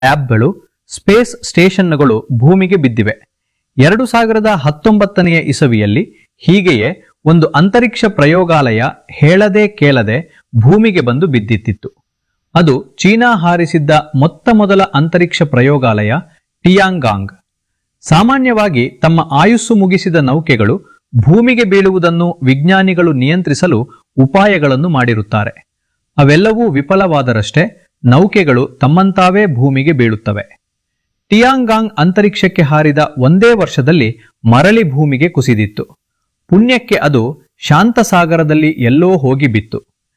ಆ್ಯಪ್ಗಳು ಸ್ಪೇಸ್ ಸ್ಟೇಷನ್ಗಳು ಭೂಮಿಗೆ ಬಿದ್ದಿವೆ ಎರಡು ಸಾವಿರದ ಹತ್ತೊಂಬತ್ತನೆಯ ಇಸವಿಯಲ್ಲಿ ಹೀಗೆಯೇ ಒಂದು ಅಂತರಿಕ್ಷ ಪ್ರಯೋಗಾಲಯ ಹೇಳದೆ ಕೇಳದೆ ಭೂಮಿಗೆ ಬಂದು ಬಿದ್ದಿತ್ತಿತ್ತು ಅದು ಚೀನಾ ಹಾರಿಸಿದ್ದ ಮೊತ್ತ ಮೊದಲ ಅಂತರಿಕ್ಷ ಪ್ರಯೋಗಾಲಯ ಟಿಯಾಂಗಾಂಗ್ ಸಾಮಾನ್ಯವಾಗಿ ತಮ್ಮ ಆಯುಸ್ಸು ಮುಗಿಸಿದ ನೌಕೆಗಳು ಭೂಮಿಗೆ ಬೀಳುವುದನ್ನು ವಿಜ್ಞಾನಿಗಳು ನಿಯಂತ್ರಿಸಲು ಉಪಾಯಗಳನ್ನು ಮಾಡಿರುತ್ತಾರೆ ಅವೆಲ್ಲವೂ ವಿಫಲವಾದರಷ್ಟೇ ನೌಕೆಗಳು ತಮ್ಮಂತಾವೇ ಭೂಮಿಗೆ ಬೀಳುತ್ತವೆ ಟಿಯಾಂಗಾಂಗ್ ಅಂತರಿಕ್ಷಕ್ಕೆ ಹಾರಿದ ಒಂದೇ ವರ್ಷದಲ್ಲಿ ಮರಳಿ ಭೂಮಿಗೆ ಕುಸಿದಿತ್ತು ಪುಣ್ಯಕ್ಕೆ ಅದು ಶಾಂತಸಾಗರದಲ್ಲಿ ಎಲ್ಲೋ ಹೋಗಿ ಬಿತ್ತು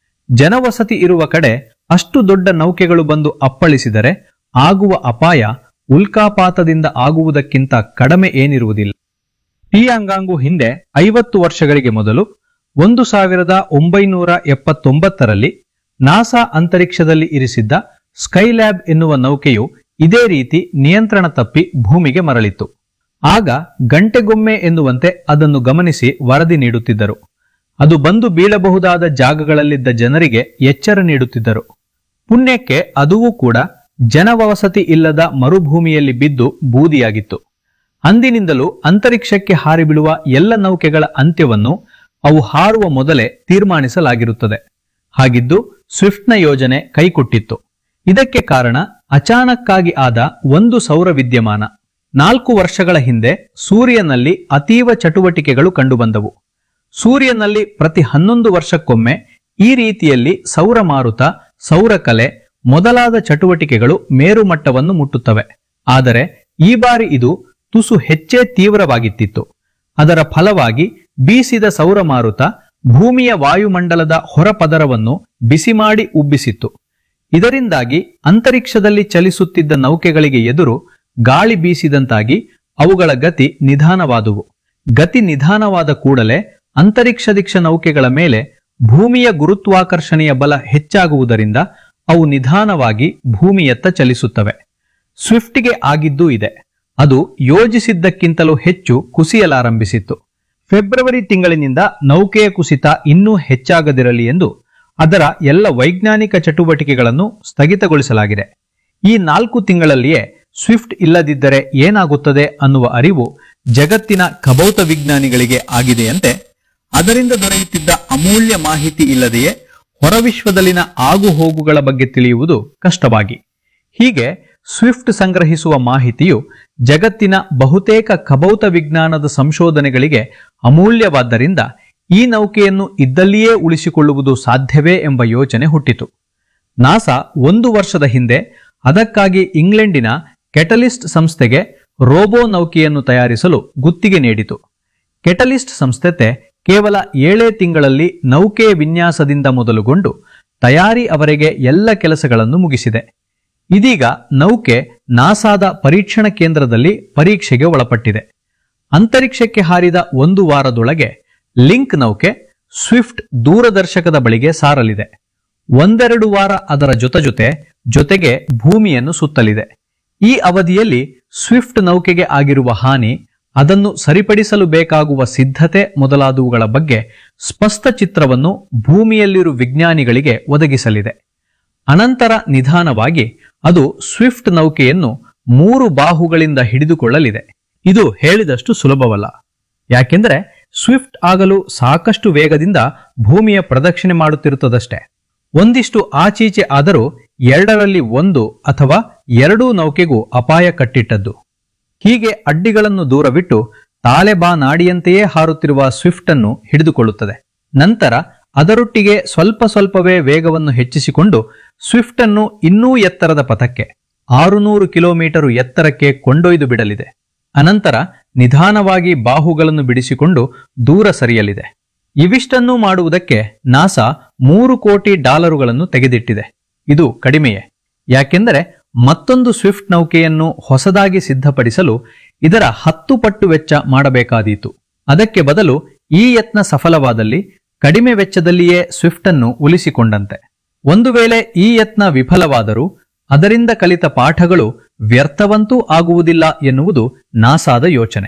ಜನವಸತಿ ಇರುವ ಕಡೆ ಅಷ್ಟು ದೊಡ್ಡ ನೌಕೆಗಳು ಬಂದು ಅಪ್ಪಳಿಸಿದರೆ ಆಗುವ ಅಪಾಯ ಉಲ್ಕಾಪಾತದಿಂದ ಆಗುವುದಕ್ಕಿಂತ ಕಡಿಮೆ ಏನಿರುವುದಿಲ್ಲ ಟಿಯಾಂಗಾಂಗು ಹಿಂದೆ ಐವತ್ತು ವರ್ಷಗಳಿಗೆ ಮೊದಲು ಒಂದು ಸಾವಿರದ ಒಂಬೈನೂರ ಎಪ್ಪತ್ತೊಂಬತ್ತರಲ್ಲಿ ನಾಸಾ ಅಂತರಿಕ್ಷದಲ್ಲಿ ಇರಿಸಿದ್ದ ಸ್ಕೈಲ್ಯಾಬ್ ಎನ್ನುವ ನೌಕೆಯು ಇದೇ ರೀತಿ ನಿಯಂತ್ರಣ ತಪ್ಪಿ ಭೂಮಿಗೆ ಮರಳಿತ್ತು ಆಗ ಗಂಟೆಗೊಮ್ಮೆ ಎನ್ನುವಂತೆ ಅದನ್ನು ಗಮನಿಸಿ ವರದಿ ನೀಡುತ್ತಿದ್ದರು ಅದು ಬಂದು ಬೀಳಬಹುದಾದ ಜಾಗಗಳಲ್ಲಿದ್ದ ಜನರಿಗೆ ಎಚ್ಚರ ನೀಡುತ್ತಿದ್ದರು ಪುಣ್ಯಕ್ಕೆ ಅದುವೂ ಕೂಡ ಜನವಸತಿ ಇಲ್ಲದ ಮರುಭೂಮಿಯಲ್ಲಿ ಬಿದ್ದು ಬೂದಿಯಾಗಿತ್ತು ಅಂದಿನಿಂದಲೂ ಅಂತರಿಕ್ಷಕ್ಕೆ ಹಾರಿಬಿಡುವ ಎಲ್ಲ ನೌಕೆಗಳ ಅಂತ್ಯವನ್ನು ಅವು ಹಾರುವ ಮೊದಲೇ ತೀರ್ಮಾನಿಸಲಾಗಿರುತ್ತದೆ ಹಾಗಿದ್ದು ಸ್ವಿಫ್ಟ್ನ ಯೋಜನೆ ಕೈಕೊಟ್ಟಿತ್ತು ಇದಕ್ಕೆ ಕಾರಣ ಅಚಾನಕ್ಕಾಗಿ ಆದ ಒಂದು ಸೌರ ವಿದ್ಯಮಾನ ನಾಲ್ಕು ವರ್ಷಗಳ ಹಿಂದೆ ಸೂರ್ಯನಲ್ಲಿ ಅತೀವ ಚಟುವಟಿಕೆಗಳು ಕಂಡುಬಂದವು ಸೂರ್ಯನಲ್ಲಿ ಪ್ರತಿ ಹನ್ನೊಂದು ವರ್ಷಕ್ಕೊಮ್ಮೆ ಈ ರೀತಿಯಲ್ಲಿ ಸೌರ ಮಾರುತ ಸೌರಕಲೆ ಮೊದಲಾದ ಚಟುವಟಿಕೆಗಳು ಮೇರುಮಟ್ಟವನ್ನು ಮುಟ್ಟುತ್ತವೆ ಆದರೆ ಈ ಬಾರಿ ಇದು ತುಸು ಹೆಚ್ಚೇ ತೀವ್ರವಾಗಿತ್ತಿತ್ತು ಅದರ ಫಲವಾಗಿ ಬೀಸಿದ ಸೌರ ಮಾರುತ ಭೂಮಿಯ ವಾಯುಮಂಡಲದ ಹೊರಪದರವನ್ನು ಬಿಸಿ ಮಾಡಿ ಉಬ್ಬಿಸಿತ್ತು ಇದರಿಂದಾಗಿ ಅಂತರಿಕ್ಷದಲ್ಲಿ ಚಲಿಸುತ್ತಿದ್ದ ನೌಕೆಗಳಿಗೆ ಎದುರು ಗಾಳಿ ಬೀಸಿದಂತಾಗಿ ಅವುಗಳ ಗತಿ ನಿಧಾನವಾದುವು ಗತಿ ನಿಧಾನವಾದ ಕೂಡಲೇ ಅಂತರಿಕ್ಷದಿಕ್ಷ ನೌಕೆಗಳ ಮೇಲೆ ಭೂಮಿಯ ಗುರುತ್ವಾಕರ್ಷಣೆಯ ಬಲ ಹೆಚ್ಚಾಗುವುದರಿಂದ ಅವು ನಿಧಾನವಾಗಿ ಭೂಮಿಯತ್ತ ಚಲಿಸುತ್ತವೆ ಸ್ವಿಫ್ಟ್ಗೆ ಆಗಿದ್ದೂ ಇದೆ ಅದು ಯೋಜಿಸಿದ್ದಕ್ಕಿಂತಲೂ ಹೆಚ್ಚು ಕುಸಿಯಲಾರಂಭಿಸಿತ್ತು ಫೆಬ್ರವರಿ ತಿಂಗಳಿನಿಂದ ನೌಕೆಯ ಕುಸಿತ ಇನ್ನೂ ಹೆಚ್ಚಾಗದಿರಲಿ ಎಂದು ಅದರ ಎಲ್ಲ ವೈಜ್ಞಾನಿಕ ಚಟುವಟಿಕೆಗಳನ್ನು ಸ್ಥಗಿತಗೊಳಿಸಲಾಗಿದೆ ಈ ನಾಲ್ಕು ತಿಂಗಳಲ್ಲಿಯೇ ಸ್ವಿಫ್ಟ್ ಇಲ್ಲದಿದ್ದರೆ ಏನಾಗುತ್ತದೆ ಅನ್ನುವ ಅರಿವು ಜಗತ್ತಿನ ಖಭೌತ ವಿಜ್ಞಾನಿಗಳಿಗೆ ಆಗಿದೆಯಂತೆ ಅದರಿಂದ ದೊರೆಯುತ್ತಿದ್ದ ಅಮೂಲ್ಯ ಮಾಹಿತಿ ಇಲ್ಲದೆಯೇ ಹೊರವಿಶ್ವದಲ್ಲಿನ ಆಗುಹೋಗುಗಳ ಬಗ್ಗೆ ತಿಳಿಯುವುದು ಕಷ್ಟವಾಗಿ ಹೀಗೆ ಸ್ವಿಫ್ಟ್ ಸಂಗ್ರಹಿಸುವ ಮಾಹಿತಿಯು ಜಗತ್ತಿನ ಬಹುತೇಕ ಖಭೌತ ವಿಜ್ಞಾನದ ಸಂಶೋಧನೆಗಳಿಗೆ ಅಮೂಲ್ಯವಾದ್ದರಿಂದ ಈ ನೌಕೆಯನ್ನು ಇದ್ದಲ್ಲಿಯೇ ಉಳಿಸಿಕೊಳ್ಳುವುದು ಸಾಧ್ಯವೇ ಎಂಬ ಯೋಚನೆ ಹುಟ್ಟಿತು ನಾಸಾ ಒಂದು ವರ್ಷದ ಹಿಂದೆ ಅದಕ್ಕಾಗಿ ಇಂಗ್ಲೆಂಡಿನ ಕೆಟಲಿಸ್ಟ್ ಸಂಸ್ಥೆಗೆ ರೋಬೋ ನೌಕೆಯನ್ನು ತಯಾರಿಸಲು ಗುತ್ತಿಗೆ ನೀಡಿತು ಕೆಟಲಿಸ್ಟ್ ಸಂಸ್ಥೆ ಕೇವಲ ಏಳೇ ತಿಂಗಳಲ್ಲಿ ನೌಕೆಯ ವಿನ್ಯಾಸದಿಂದ ಮೊದಲುಗೊಂಡು ತಯಾರಿ ಅವರೆಗೆ ಎಲ್ಲ ಕೆಲಸಗಳನ್ನು ಮುಗಿಸಿದೆ ಇದೀಗ ನೌಕೆ ನಾಸಾದ ಪರೀಕ್ಷಣ ಕೇಂದ್ರದಲ್ಲಿ ಪರೀಕ್ಷೆಗೆ ಒಳಪಟ್ಟಿದೆ ಅಂತರಿಕ್ಷಕ್ಕೆ ಹಾರಿದ ಒಂದು ವಾರದೊಳಗೆ ಲಿಂಕ್ ನೌಕೆ ಸ್ವಿಫ್ಟ್ ದೂರದರ್ಶಕದ ಬಳಿಗೆ ಸಾರಲಿದೆ ಒಂದೆರಡು ವಾರ ಅದರ ಜೊತೆ ಜೊತೆ ಜೊತೆಗೆ ಭೂಮಿಯನ್ನು ಸುತ್ತಲಿದೆ ಈ ಅವಧಿಯಲ್ಲಿ ಸ್ವಿಫ್ಟ್ ನೌಕೆಗೆ ಆಗಿರುವ ಹಾನಿ ಅದನ್ನು ಸರಿಪಡಿಸಲು ಬೇಕಾಗುವ ಸಿದ್ಧತೆ ಮೊದಲಾದವುಗಳ ಬಗ್ಗೆ ಸ್ಪಷ್ಟ ಚಿತ್ರವನ್ನು ಭೂಮಿಯಲ್ಲಿರುವ ವಿಜ್ಞಾನಿಗಳಿಗೆ ಒದಗಿಸಲಿದೆ ಅನಂತರ ನಿಧಾನವಾಗಿ ಅದು ಸ್ವಿಫ್ಟ್ ನೌಕೆಯನ್ನು ಮೂರು ಬಾಹುಗಳಿಂದ ಹಿಡಿದುಕೊಳ್ಳಲಿದೆ ಇದು ಹೇಳಿದಷ್ಟು ಸುಲಭವಲ್ಲ ಯಾಕೆಂದರೆ ಸ್ವಿಫ್ಟ್ ಆಗಲು ಸಾಕಷ್ಟು ವೇಗದಿಂದ ಭೂಮಿಯ ಪ್ರದಕ್ಷಿಣೆ ಮಾಡುತ್ತಿರುತ್ತದಷ್ಟೇ ಒಂದಿಷ್ಟು ಆಚೀಚೆ ಆದರೂ ಎರಡರಲ್ಲಿ ಒಂದು ಅಥವಾ ಎರಡೂ ನೌಕೆಗೂ ಅಪಾಯ ಕಟ್ಟಿಟ್ಟದ್ದು ಹೀಗೆ ಅಡ್ಡಿಗಳನ್ನು ದೂರವಿಟ್ಟು ತಾಲೆಬಾನಾಡಿಯಂತೆಯೇ ಹಾರುತ್ತಿರುವ ಸ್ವಿಫ್ಟ್ ಅನ್ನು ಹಿಡಿದುಕೊಳ್ಳುತ್ತದೆ ನಂತರ ಅದರೊಟ್ಟಿಗೆ ಸ್ವಲ್ಪ ಸ್ವಲ್ಪವೇ ವೇಗವನ್ನು ಹೆಚ್ಚಿಸಿಕೊಂಡು ಸ್ವಿಫ್ಟ್ ಅನ್ನು ಇನ್ನೂ ಎತ್ತರದ ಪಥಕ್ಕೆ ಆರುನೂರು ಕಿಲೋಮೀಟರ್ ಎತ್ತರಕ್ಕೆ ಕೊಂಡೊಯ್ದು ಬಿಡಲಿದೆ ಅನಂತರ ನಿಧಾನವಾಗಿ ಬಾಹುಗಳನ್ನು ಬಿಡಿಸಿಕೊಂಡು ದೂರ ಸರಿಯಲಿದೆ ಇವಿಷ್ಟನ್ನೂ ಮಾಡುವುದಕ್ಕೆ ನಾಸಾ ಮೂರು ಕೋಟಿ ಡಾಲರುಗಳನ್ನು ತೆಗೆದಿಟ್ಟಿದೆ ಇದು ಕಡಿಮೆಯೇ ಯಾಕೆಂದರೆ ಮತ್ತೊಂದು ಸ್ವಿಫ್ಟ್ ನೌಕೆಯನ್ನು ಹೊಸದಾಗಿ ಸಿದ್ಧಪಡಿಸಲು ಇದರ ಹತ್ತು ಪಟ್ಟು ವೆಚ್ಚ ಮಾಡಬೇಕಾದೀತು ಅದಕ್ಕೆ ಬದಲು ಈ ಯತ್ನ ಸಫಲವಾದಲ್ಲಿ ಕಡಿಮೆ ವೆಚ್ಚದಲ್ಲಿಯೇ ಸ್ವಿಫ್ಟ್ ಅನ್ನು ಉಳಿಸಿಕೊಂಡಂತೆ ಒಂದು ವೇಳೆ ಈ ಯತ್ನ ವಿಫಲವಾದರೂ ಅದರಿಂದ ಕಲಿತ ಪಾಠಗಳು ವ್ಯರ್ಥವಂತೂ ಆಗುವುದಿಲ್ಲ ಎನ್ನುವುದು ನಾಸಾದ ಯೋಚನೆ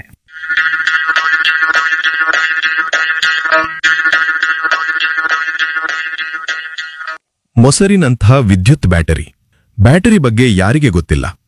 ಮೊಸರಿನಂಥ ವಿದ್ಯುತ್ ಬ್ಯಾಟರಿ ಬ್ಯಾಟರಿ ಬಗ್ಗೆ ಯಾರಿಗೆ ಗೊತ್ತಿಲ್ಲ